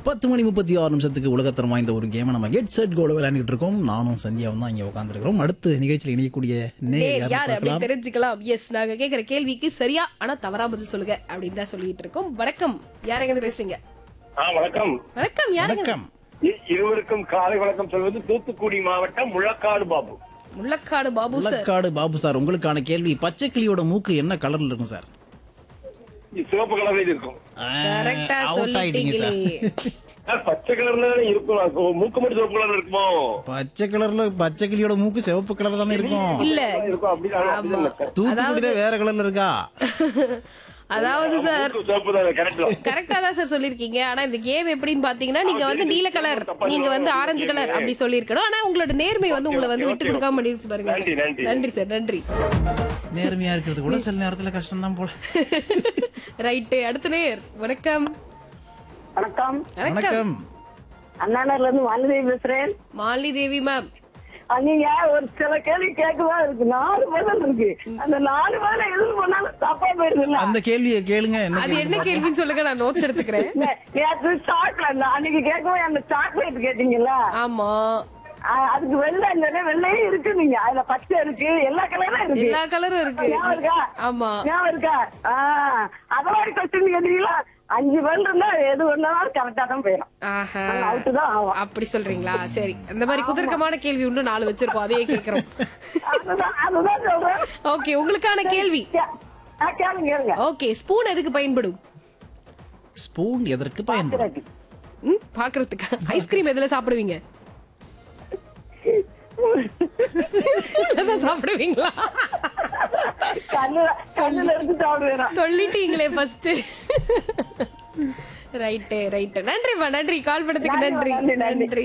பத்து மணி முப்பத்தி ஆறு நிமிஷத்துக்கு உலகத்தரம் வாய்ந்த ஒரு கேமை நம்ம கெட் செட் கோல விளையாண்டுட்டு இருக்கோம் நானும் சந்தியாவும் தான் இங்க உட்காந்துருக்கிறோம் அடுத்து நிகழ்ச்சியில் இணையக்கூடிய நேர் நேர் யார் யாருன்னு அப்படி பார்க்கலாம். தெரிஞ்சுக்கலாம் எஸ் நாங்க கேக்குற கேள்விக்கு சரியா ஆனா தவறா பதில் சொல்லுங்க அப்படின்னு தான் சொல்லிட்டு இருக்கோம் வணக்கம் யார் எங்க பேசுறீங்க ஆ வணக்கம் வணக்கம் யாருங்க வணக்கம் இ- இருவருக்கும் காலை வணக்கம் சொல்வது தூத்துக்குடி மாவட்டம் முழக்காடு பாபு முள்ளக்காடு பாபு சார் முள்ளக்காடு பாபு சார் உங்களுக்கான கேள்வி பச்சை கிளியோட மூக்கு என்ன கலர்ல இருக்கும் சார் இது சிவப்பு கலர்ல இருக்கும் கரெக்டா அவுட் ஆயிட்டீங்க சார் சொல்லிட்டீங்களே ஆ, பச்சை கலர்ல தானே இருக்கும் அது மூக்கு மட்டும் சிவப்பு கலர்ல இருக்குமோ பச்சை கலர்ல பச்சை கிளியோட மூக்கு சிவப்பு கலர்ல தானே இருக்கும் இல்ல இருக்கும் அப்படி அப்படிதான் இருக்கும். தூத்துக்குடியில வேற கலர்ல இருக்கா அதாவது சார் மூக்கு சிவப்பு தான் கரெக்ட் தான் கரெக்டா தான் சார் சொல்லிருக்கீங்க ஆனா இந்த கேம் எப்படின்னு பாத்தீங்கன்னா நீங்க வந்து நீல கலர் நீங்க வந்து ஆரஞ்சு கலர் அப்படி சொல்லிருக்கணும் ஆனா உங்களோட நேர்மை வந்து உங்களை வந்து விட்டு கொடுக்காம பண்ணிருச்சு பாருங்க நன்றி, நன்றி. நன்றி சார் நன்றி நேர்மையா இருக்கிறது கூட சில நேரத்துல கஷ்டம் தான் போல ரைட்டு அடுத்த நேர் வணக்கம் வணக்கம் வணக்கம் வணக்கம் அண்ணாநகர்ல இருந்து வாலிதேவி பேசுறேன் மாலினி தேவி மேம் நீங்க ஒரு சில கேள்வி கேட்கவா இருக்கு நாலு பதில் இருக்கு அந்த நாலு பதில எதுவும் பண்ணாலும் தப்பா போயிருதுல்ல அந்த கேள்வியை கேளுங்க என்ன அது கேள்வி? என்ன கேள்வின்னு சொல்லுங்க நான் நோட்ஸ் எடுத்துக்கிறேன் நே- நேத்து சாக்லேட் அன்னைக்கு கேட்கவே அந்த சாக்லேட் கேட்டீங்கல்ல ஆமா ஆ, அதுக்கு வெள்ளை இல்லைன்னா வெள்ளையும் இருக்கு நீங்க அதுல பச்சை இருக்கு எல்லா கலரும் இருக்கு எல்லா கலரும் இருக்கு ஞாபகம் இருக்கா ஆமா ஞாபகம் இருக்கா ஆ, அத மாதிரி கொஸ்டின் கேட்டீங்களா அஞ்சு பதில் இருந்தா எது ஒன்னாலும் கரெக்டா தான் போயிடும் ஆஹா அவுட்டு தான் ஆகும் அப்படி சொல்றீங்களா சரி இந்த மாதிரி குதர்க்கமான கேள்வி உண்டு நாலு வச்சிருக்கோம் அதையே கேக்குறோம் அதுதான் அதுதான் சொல்றேன் ஓகே உங்களுக்கான கேள்வி கே- ஆ, கேளுங்க கேளுங்க ஓகே ஸ்பூன் எதுக்கு பயன்படும் ஸ்பூன் எதற்கு பயன்படும் சரி. ம் பாக்குறதுக்கு ஐஸ்கிரீம் எதுல சாப்பிடுவீங்க ஸ்பூன்ல தான் சாப்பிடுவீங்களா கண்ணுல கண்ணுல இருந்து சாப்பிடுவேன் சொல்லிட்டீங்களே ஃபர்ஸ்ட் ரைட்டு ரைட்டு நன்றிப்பா நன்றி கால் பண்ணதுக்கு நன்றி நன்றி, நன்றி. நன்றி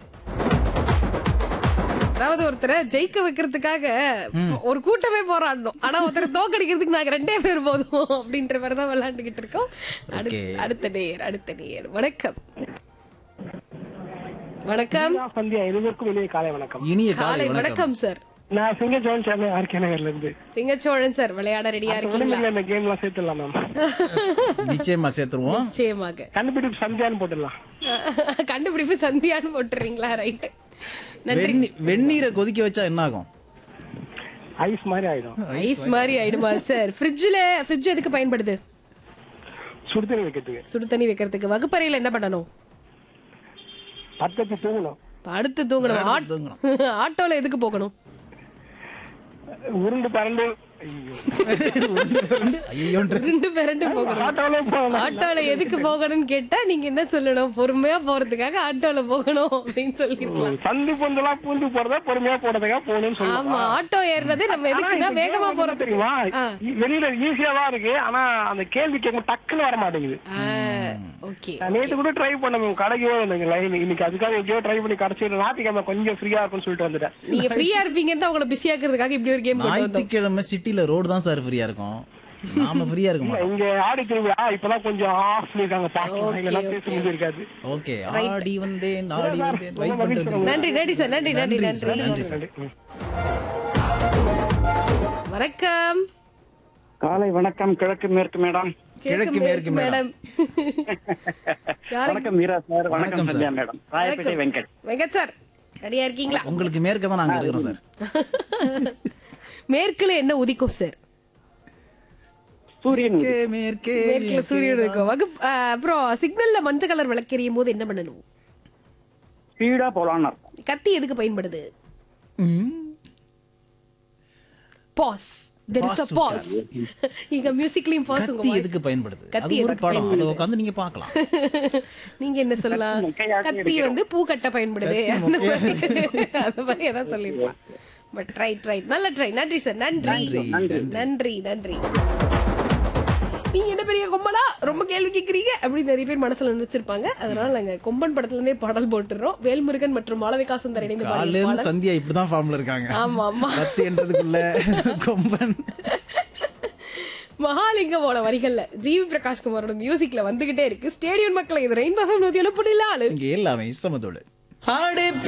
அதாவது ஒருத்தரை ஜெயிக்க வைக்கிறதுக்காக ஒரு கூட்டமே போராடணும் ஆனா ஒருத்தரை தோக்கடிக்கிறதுக்கு நாங்க ரெண்டே பேர் போதும் அப்படின்ற மாதிரி தான் விளையாண்டுகிட்டு இருக்கோம் அடுத்த- Okay. அடுத்த நேர் அடுத்த நேர் வணக்கம் வணக்கம் சந்தியா இருவருக்கும் இனிய காலை வணக்கம் இனிய காலை காலை வணக்கம் வணக்கம் சார் நான் சிங்கச்சோழன் சென்னை ஆர்கே நகர்ல இருந்து சிங்கச்சோழன் சார் விளையாட ரெடியா இருக்கீங்களா விடுமுறையில இந்த கேம் எல்லாம் சேர்த்துடலாம் மேம் நிச்சயமா சேர்த்துருவோம் நிச்சயமாக கண்டுபிடிப்பு சந்தியான்னு போட்டுடலாம் கண்டுபிடிப்பு சந்தியான்னு போட்டுறீங்களா ரைட்டு நன்றி வெந்நீ- வெந்நீரை கொதிக்க வச்சா என்ன ஆகும் ஐஸ் மாதிரி ஆயிடும் ஐஸ் மாதிரி ஆயிடுமா சார் ஃப்ரிட்ஜ்ல ஃப்ரிட்ஜ் எதுக்கு பயன்படுது சுடுதண்ணி வைக்கிறதுக்கு சுடு தண்ணி வைக்கிறதுக்கு வகுப்பறையில என்ன பண்ணணும் பத்தத்து தூங்கணும் அடுத்து தூங்கணும் ஆட்- தூங்கணும். ஆட்டோல எதுக்கு போகணும் உருண்டு பரண்டு ஐயோ. ஐயோன்ற ரெண்டு பேரண்டு போகணும் ஆட்டோல போகணும் ஆட்டோல எதுக்கு போகணும்னு கேட்டா நீங்க என்ன சொல்லணும் பொறுமையா போறதுக்காக ஆட்டோல போகணும் அப்படின்னு சொல்லிருக்கலாம் சந்து பொந்தெல்லாம் பூந்து போறதா பொறுமையா போறதுக்காக போகணும்னு ஆமா சொல்லுவாங்க ஆட்டோ ஏறுறதே நம்ம எதுக்குன்னா வேகமா போறதுக்கு தெரியுமா ஆ. வெளியில ஈஸியா தான் இருக்கு ஆனா அந்த கேள்வி கேட்கும் டக்குன்னு வர மாட்டேங்குது ஓகே நான் நேத்து கூட ட்ரை பண்ண மேம் கடைக்கவே வந்தேங்க லைன் இன்னைக்கு அதுக்காக எங்கேயோ ட்ரை பண்ணி கடைசியில் ஞாயிற்றுக்கிழமை கொஞ்சம் ஃப்ரீயா இருக்கும்னு சொல்லிட்டு வந்துட்டேன் நீங்க ஃப்ரீயா இருப்பீங்கன்னு தான் உங்களை பிஸியா இருக்கிறதுக்காக இப்படி ஒரு கேம் கொண்டு வந்தோம் ஞாயிற்றுக்கிழமை சிட்டில ரோடு தான் சார் ஃப்ரீயா இருக்கும் நாம ஃப்ரீயா இருக்க மாட்டோம் இங்க ஆடி திருவிழா இப்பதான் கொஞ்சம் ஆஃப் பண்ணிருக்காங்க பாக்கலாம் Okay, இல்லைன்னா okay. பேச முடியிருக்காது ஓகே ஆடி வந்தேன் ஆடி வந்தேன் ரொம்ப வைப் மகிழ்ச்சி பண்றது நன்றி நன்றி சார் நன்றி நன்றி நன்றி சார், நன்றி நன்றி சார். ம். வணக்கம் காலை வணக்கம் கிழக்கு மேற்கு மேடம் கிழக்கு மேற்கு மேடம். யாரு வணக்கம் வீரா சார் வணக்கம் வணக்கம் sir. Sandhya madam Royapettah Venkat Venkat sir ரெடியா இருக்கீங்களா உங்களுக்கு மேற்க தான் நாங்க இருக்கிறோம் சார் மேற்குல என்ன உதிக்கும் சார் சூரியன் உதயம். மேற்கே, மேற்கே மேற்குல சூரியன் உதிக்கும் வகுப்பு அஹ், அப்புறம் சிக்னல்ல மஞ்சள் கலர் விளக்கெரியும் போது என்ன பண்ணணும் ஸ்பீடா போலான்னு அர்த்தம் கத்தி எதுக்கு பயன்படுது bass there is a bass இங்க மியூசிக்லயும் பாஸ் உங்க கத்தி voice. எதுக்கு பயன்படுது கத்தி அது ஒரு எதுக்கு படம் அதை பயன்படுது? உட்காந்து நீங்க பார்க்கலாம் நீங்க என்ன சொல்லலாம் மொக்கையாக கத்தி இருக்கிறோம். வந்து பூ கட்ட பயன்படுது அந்த மாதிரி அந்த மாதிரி ஏதாவது சொல்லிருக்கலாம் பட் ரைட் ரைட் நல்ல ட்ரை நன்றி சார் நன்றி நன்றி நன்றி நீங்க என்ன பெரிய கொம்பனா ரொம்ப கேள்வி கேக்குறீங்க அப்படின்னு நிறைய பேர் மனசுல நினைச்சிருப்பாங்க அதனால நாங்க கொம்பன் படத்துல இருந்தே பாடல் போட்டுறோம் வேல்முருகன் மற்றும் மாளவிகாசந்தர் இணைந்து காலையில பாடிய இருந்து பாடல் சந்தியா இப்படிதான் ஃபார்ம்ல இருக்காங்க ஆமா ஆமா கத்தி என்றதுக்குள்ள கொம்பன் மகாலிங்கமோட வரிகள்ல ஜிவி பிரகாஷ் குமாரோட மியூசிக்ல வந்துகிட்டே இருக்கு ஸ்டேடியம் மக்களை இது ரெயின்போ நூத்தி எழுப்புடில ஆளு இங்க எல்லாமே இசமத்தோடு